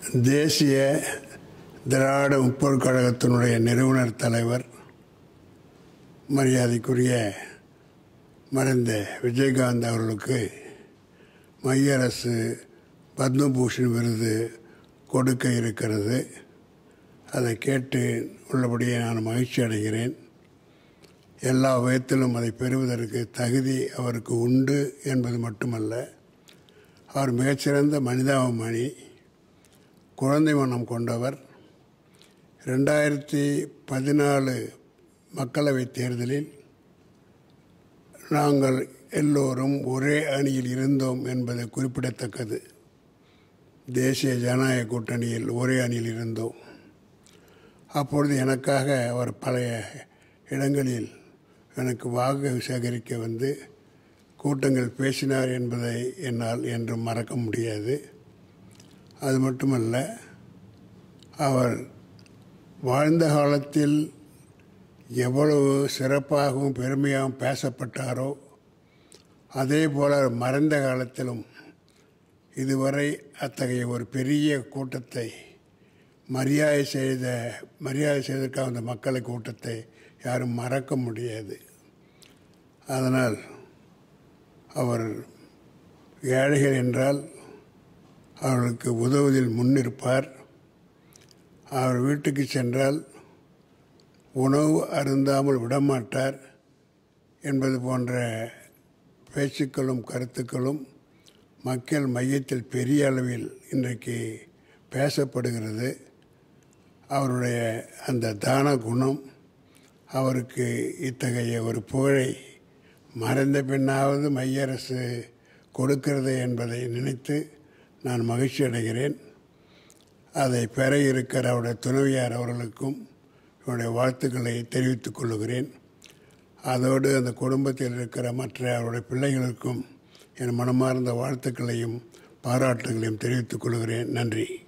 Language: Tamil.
தேசிய திராவிட முற்போக்கு கழகத்தினுடைய நிறுவனர் தலைவர் மரியாதைக்குரிய மறைந்த விஜயகாந்த் அவர்களுக்கு மைய அரசு பத்மபூஷன் விருது கொடுக்க இருக்கிறது அதை கேட்டு உள்ளபடியே நான் மகிழ்ச்சி அடைகிறேன் எல்லா விதத்திலும் அதை பெறுவதற்கு தகுதி அவருக்கு உண்டு என்பது மட்டுமல்ல அவர் மிகச்சிறந்த மனிதாபிமானி குழந்தை மனம் கொண்டவர் ரெண்டாயிரத்தி பதினாலு மக்களவைத் தேர்தலில் நாங்கள் எல்லோரும் ஒரே அணியில் இருந்தோம் என்பது குறிப்பிடத்தக்கது தேசிய ஜனநாயக கூட்டணியில் ஒரே அணியில் இருந்தோம் அப்பொழுது எனக்காக அவர் பழைய இடங்களில் எனக்கு வாக்கு சேகரிக்க வந்து கூட்டங்கள் பேசினார் என்பதை என்னால் என்றும் மறக்க முடியாது அது மட்டுமல்ல அவர் வாழ்ந்த காலத்தில் எவ்வளவு சிறப்பாகவும் பெருமையாகவும் பேசப்பட்டாரோ அதே போல் மறைந்த காலத்திலும் இதுவரை அத்தகைய ஒரு பெரிய கூட்டத்தை மரியாதை செய்த மரியாதை செய்வதற்காக அந்த மக்களை கூட்டத்தை யாரும் மறக்க முடியாது அதனால் அவர் ஏழைகள் என்றால் அவர்களுக்கு உதவுவதில் முன்னிருப்பார் அவர் வீட்டுக்கு சென்றால் உணவு அருந்தாமல் விடமாட்டார் என்பது போன்ற பேச்சுக்களும் கருத்துக்களும் மக்கள் மையத்தில் பெரிய அளவில் இன்றைக்கு பேசப்படுகிறது அவருடைய அந்த தான குணம் அவருக்கு இத்தகைய ஒரு புகழை மறைந்த பின்னாவது மைய அரசு கொடுக்கிறது என்பதை நினைத்து நான் மகிழ்ச்சி அடைகிறேன் அதை பெற இருக்கிற அவருடைய துணைவியார் அவர்களுக்கும் என்னுடைய வாழ்த்துக்களை தெரிவித்துக் கொள்கிறேன் அதோடு அந்த குடும்பத்தில் இருக்கிற மற்ற அவருடைய பிள்ளைகளுக்கும் என் மனமார்ந்த வாழ்த்துக்களையும் பாராட்டுகளையும் தெரிவித்துக் கொள்கிறேன் நன்றி